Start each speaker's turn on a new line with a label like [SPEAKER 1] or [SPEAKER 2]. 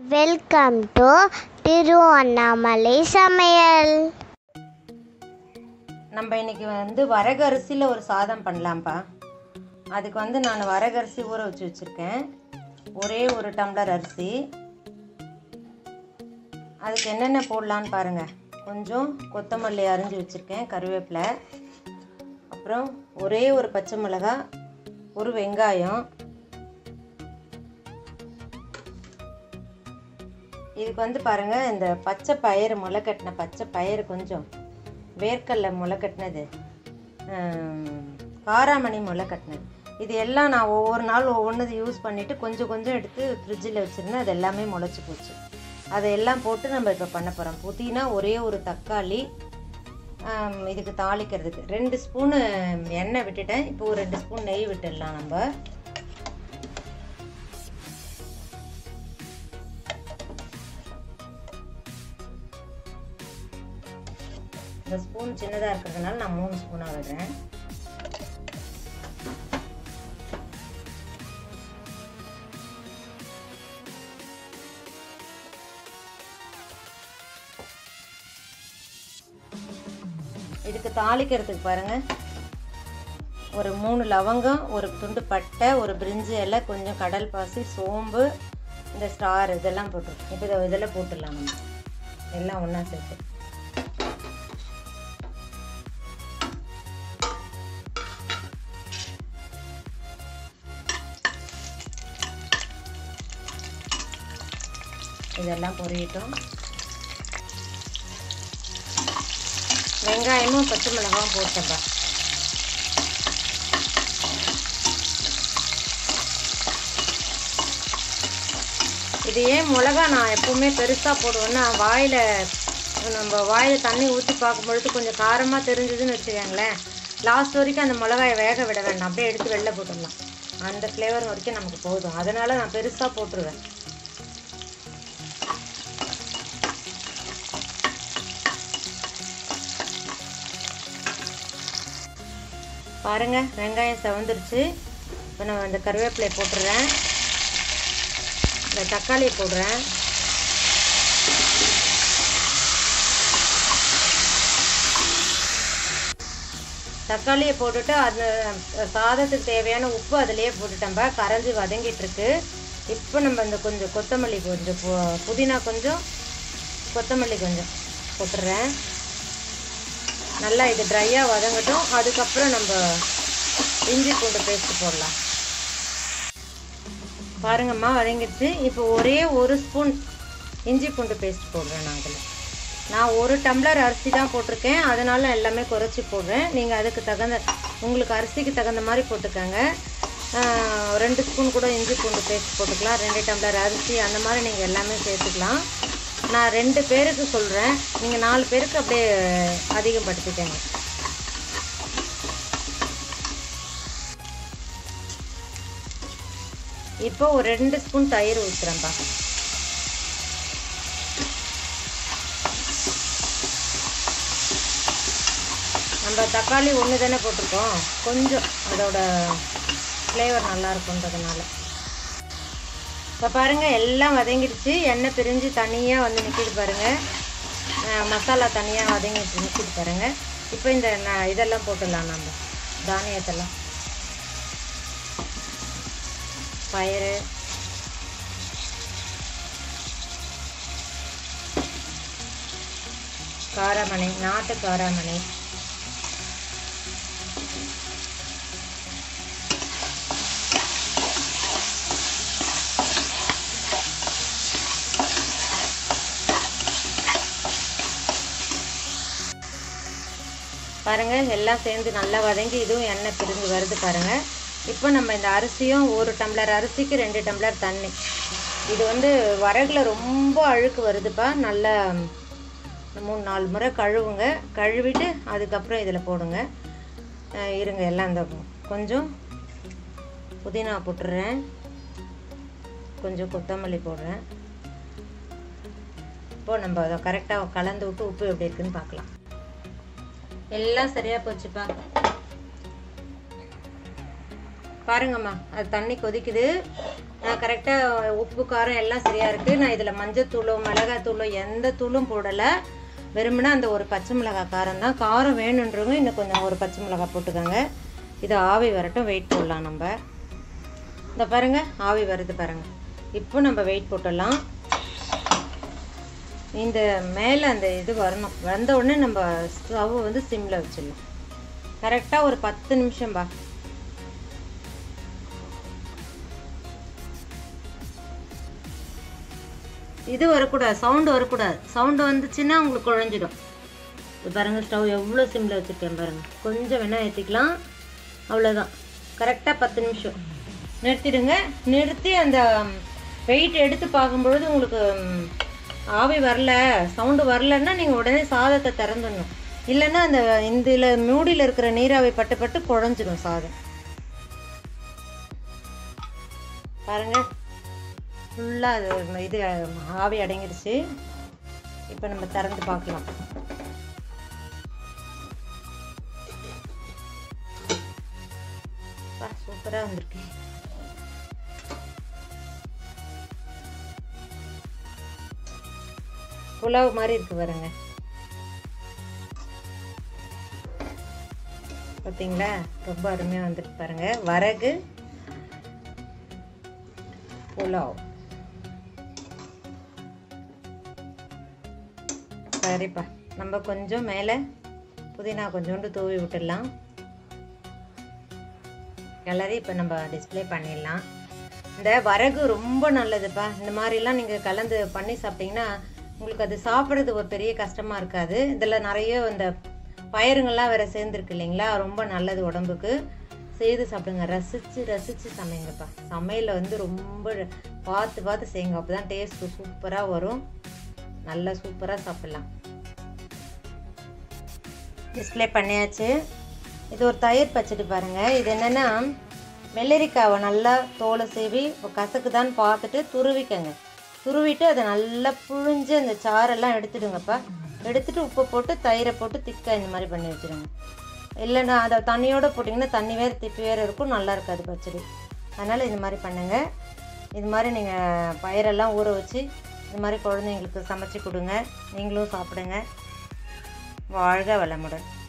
[SPEAKER 1] welcome to Tiruvannamalai சமையல்
[SPEAKER 2] நம்ம இன்னைக்கு வந்து வரகரிசியில் ஒரு சாதம் பண்ணலாம்ப்பா அதுக்கு வந்து நான் வரகரிசி ஊற வச்சு வச்சுருக்கேன் ஒரே ஒரு டம்ளர் அரிசி அதுக்கு என்னென்ன போடலான்னு பாருங்கள் கொஞ்சம் கொத்தமல்லி அரிஞ்சு வச்சுருக்கேன் கருவேப்பிலை அப்புறம் ஒரே ஒரு பச்சை மிளகாய் ஒரு வெங்காயம் இதுக்கு வந்து பாருங்கள் இந்த பச்சை பயிறு முளை கட்டின பச்சை பயிறு கொஞ்சம் வேர்க்கடலை முளை கட்டினது காராமணி முளை கட்டினது இது எல்லாம் நான் ஒவ்வொரு நாள் ஒவ்வொன்று யூஸ் பண்ணிவிட்டு கொஞ்சம் கொஞ்சம் எடுத்து ஃப்ரிட்ஜில் வச்சுருந்தேன் அது எல்லாமே முளைச்சி போச்சு அதை எல்லாம் போட்டு நம்ம இப்போ பண்ண போகிறோம் புதினா ஒரே ஒரு தக்காளி ஆம், இதுக்கு தாளிக்கிறதுக்கு ரெண்டு ஸ்பூனு எண்ணெய் விட்டுட்டேன் இப்போ ஒரு ரெண்டு ஸ்பூன் நெய் விட்டுடலாம் நம்ம இந்த ஸ்பூன் சின்னதாக இருக்கிறதுனால நான் மூணு ஸ்பூனாக விடுறேன் இதுக்கு தாளிக்கிறதுக்கு பாருங்க ஒரு மூணு லவங்கம் ஒரு துண்டு பட்டை ஒரு பிரிஞ்சி இலை கொஞ்சம் கடல் பாசி சோம்பு இந்த ஸ்டார் இதெல்லாம் போட்டுருக்கோம் இப்போ இதை இதெல்லாம் போட்டுடலாம் நம்ம எல்லாம் ஒன்றா சேர்த்து இதெல்லாம் பொரியட்டும் வெங்காயமும் பச்சை மிளகாவும் போட்டப்பா இது ஏன் மிளகா நான் எப்பவுமே பெருசாக போடுவேன்னா வாயில் நம்ம வாயில் தண்ணி ஊற்றி பார்க்கும்பொழுது கொஞ்சம் காரமாக தெரிஞ்சதுன்னு வச்சுக்கோங்களேன் லாஸ்ட் வரைக்கும் அந்த மிளகாயை வேக விட வேண்டாம் அப்படியே எடுத்து வெளில போட்டுடலாம் அந்த ஃப்ளேவர் வரைக்கும் நமக்கு போதும் அதனால் நான் பெருசாக போட்டுருவேன் பாருங்க வெங்காயம் செவந்துருச்சு இப்போ நான் இந்த கருவேப்பிலை போட்டுடுறேன் இந்த தக்காளி போடுறேன் தக்காளியை போட்டுட்டு அது சாதத்துக்கு தேவையான உப்பு அதிலேயே போட்டுட்டோம்ப கரைஞ்சி வதங்கிட்டு இருக்கு இப்போ நம்ம இந்த கொஞ்சம் கொத்தமல்லி கொஞ்சம் பு- புதினா கொஞ்சம் கொத்தமல்லி கொஞ்சம் போட்டுடுறேன் நல்லா இது ட்ரையாக வதங்கட்டும் அதுக்கப்புறம் நம்ம இஞ்சி பூண்டு பேஸ்ட் போடலாம் பாருங்கம்மா வதங்கிடுச்சு இப்போ ஒரே ஒரு ஸ்பூன் இஞ்சி பூண்டு பேஸ்ட் போடுறேன் நான் அதில் நான் ஒரு டம்ளர் அரிசி தான் போட்டிருக்கேன் அதனால எல்லாமே குறைச்சி போடுறேன் நீங்கள் அதுக்கு தகுந்த உங்களுக்கு அரிசிக்கு தகுந்த மாதிரி போட்டுக்கோங்க ஆஹ் ரெண்டு ஸ்பூன் கூட இஞ்சி பூண்டு பேஸ்ட் போட்டுக்கலாம் ரெண்டு டம்ளர் அரிசி அந்த மாதிரி நீங்கள் எல்லாமே சேர்த்துக்கலாம் நான் ரெண்டு பேருக்கு சொல்கிறேன் நீங்கள் நாலு பேருக்கு அப்படியே அதிகப்படுத்திக்கங்க இப்போ ஒரு ரெண்டு ஸ்பூன் தயிர் ஊற்றுறேன்ப்பா நம்ம தக்காளி ஒன்று தானே போட்டிருக்கோம் கொஞ்சம் அதோட ஃப்ளேவர் நல்லா இருக்குன்றதுனால இப்போ பாருங்கள் எல்லாம் வதங்கிடுச்சு எண்ணெய் பிரிஞ்சு தனியாக வந்து நிற்கிது பாருங்கள் அஹ் மசாலா தனியாக வதங்கிட்டு நிற்கிது பாருங்கள் இப்போ இந்த ந- இதெல்லாம் போட்டுடலாம் நம்ம தானியத்தெல்லாம் பயிறு காராமணி நாட்டு காராமணி பாருங்க எல்லாம் சேர்ந்து நல்லா வதங்கி இதுவும் எண்ணெய் பிரிஞ்சு வருது பாருங்க இப்போ நம்ம இந்த அரிசியும் ஒரு டம்ளர் அரிசிக்கு ரெண்டு டம்ளர் தண்ணி இது வந்து வரகுல ரொம்ப அழுக்கு வருதுப்பா நல்லா மூணு நாலு முறை கழுவுங்க கழுவிட்டு அதுக்கப்புறம் இதில் போடுங்க அஹ் இருங்க எல்லாம் இந்த கொஞ்சம் புதினா போட்டுடுறேன் கொஞ்சம் கொத்தமல்லி போடுறேன் இப்போ நம்ம அதை கரெக்டாக கலந்து விட்டு உப்பு எப்படி இருக்குன்னு பார்க்கலாம் எல்லாம் சரியாக போச்சுப்பா பாருங்கம்மா அது தண்ணி கொதிக்குது நான் கரெக்டாக உப்பு காரம் எல்லாம் சரியாக இருக்குது நான் இதில் மஞ்சத்தூளோ மிளகாத்தூளோ எந்த தூளும் போடலை வெறுமனே அந்த ஒரு பச்சை மிளகாய் காரம் தான் காரம் வேணுன்றவங்க இன்னும் கொஞ்சம் ஒரு பச்சை மிளகாய் போட்டுக்கோங்க இது ஆவி வரட்டும் வெயிட் போடலாம் நம்ம இந்த பாருங்க ஆவி வருது பாருங்க இப்போ நம்ம வெயிட் போட்டுடலாம் இந்த மேலே அந்த இது வரணும் வந்த உடனே நம்ம ஸ்டவ் வந்து சிம்மில் வச்சிடலாம் கரெக்டாக ஒரு பத்து நிமிஷம் பா இது வரக்கூடாது சவுண்டு வரக்கூடாது சவுண்டு வந்துச்சுன்னா உங்களுக்கு குழஞ்சிடும் இது பாருங்க ஸ்டவ் எவ்வளோ சிம்மில் வச்சுருக்கேன் பாருங்க கொஞ்சம் வேணால் ஏற்றிக்கலாம் அவ்வளோதான் கரெக்டாக பத்து நிமிஷம் நிறுத்திடுங்க நிறுத்தி அந்த வெயிட் எடுத்து பார்க்கும்பொழுது உங்களுக்கு ம், ஆவி வரல சவுண்டு வரலன்னா நீங்கள் உடனே சாதத்தை திறந்துடணும் இல்லைன்னா அந்த இதில் மூடியில் இருக்கிற நீராவி பட்டு பட்டு குழஞ்சிடும் சாதம் பாருங்க ஃபுல்லாக அது இது ஆவி அடங்கிடுச்சு இப்போ நம்ம திறந்து பார்க்கலாம் சூப்பராக வந்திருக்கு புலாவ் மாதிரி இருக்கு பாருங்க பார்த்தீங்களா ரொம்ப அருமையாக வந்துருக்கு பாருங்க வரகு புலாவ் சரிப்பா நம்ம கொஞ்சம் மேலே புதினா கொஞ்சோண்டு தூவி விட்டுடலாம் கிளறி இப்போ நம்ம டிஸ்ப்ளே பண்ணிடலாம் இந்த வரகு ரொம்ப நல்லதுப்பா இந்த மாதிரிலாம் நீங்கள் கலந்து பண்ணி சாப்பிட்டீங்கன்னா உங்களுக்கு அது சாப்பிட்றது ஒரு பெரிய கஷ்டமாக இருக்காது இதில் நிறைய இந்த பயிருங்கள்லாம் வேறு சேர்ந்துருக்கு இல்லைங்களா ரொம்ப நல்லது உடம்புக்கு செய்து சாப்பிடுங்க ரசித்து ரசித்து சமைங்கப்பா சமையலில் வந்து ரொம்ப பார்த்து பார்த்து செய்யுங்க அப்போ தான் டேஸ்ட்டு சூப்பராக வரும் நல்லா சூப்பராக சாப்பிட்லாம் டிஸ்ப்ளே பண்ணியாச்சு இது ஒரு தயிர் பச்சடி பாருங்கள் இது என்னென்னா வெள்ளரிக்காவை நல்லா தோலை சீவி கசக்குதான்னு பார்த்துட்டு துருவிக்கங்க துருவிட்டு அதை நல்லா புழிஞ்சு அந்த சாரெல்லாம் எடுத்துடுங்கப்பா எடுத்துட்டு உப்பு போட்டு தயிரை போட்டு திக்காக இந்த மாதிரி பண்ணி வச்சுருங்க இல்லைன்னா அதை தண்ணியோடு போட்டிங்கன்னா தண்ணி வேறு திப்பி வேறு இருக்கும் நல்லா இருக்காது பச்சடி அதனால் இது மாதிரி பண்ணுங்கள் இது மாதிரி நீங்கள் பயிரெல்லாம் ஊற வச்சு இது மாதிரி குழந்தைங்களுக்கு சமைச்சு கொடுங்க நீங்களும் சாப்பிடுங்க வாழ்க வளமுடன்